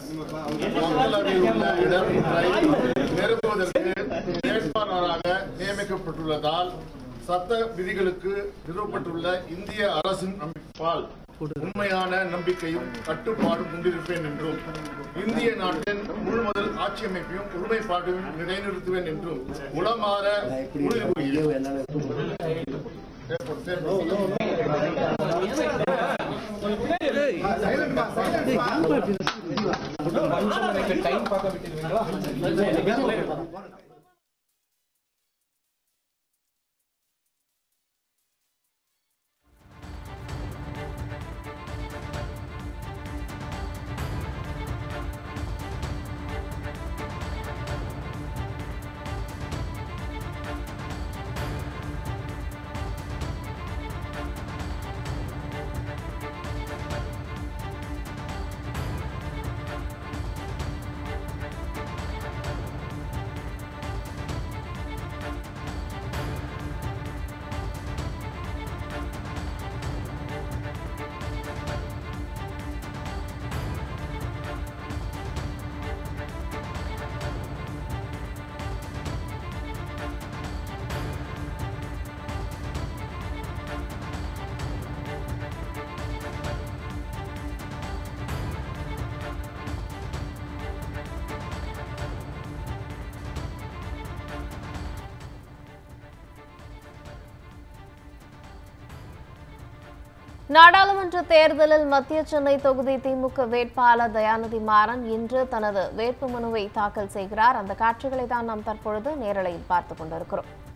மக்களவையில் உள்ள இடம் ஒன்றை நிரப்புவதற்கு வேட்பாளராக நியமிக்கப்பட்டுள்ளதால் சட்ட விதிகளுக்கு நிறுவப்பட்டுள்ள இந்திய அரசின் அமைப்பால் உண்மையான நம்பிக்கையும் கட்டுப்பாடும் கொண்டிருப்பேன் என்றும் இந்திய நாட்டின் முழுமுதல் ஆட்சி அமைப்பையும் ஒருமைப்பாட்டையும் நிலைநிறுத்துவேன் என்றும் உளமாற உறுதி கூறுகிறேன். நாடாளுமன்ற தேர்தலில் மத்திய சென்னை தொகுதி திமுக வேட்பாளர் தயாநிதி மாறன் இன்று தனது வேட்புமனுவை தாக்கல் செய்கிறார் அந்த காட்சிகளை தான் நாம் தற்பொழுது நேரலையில் பார்த்துக் கொண்டிருக்கிறோம்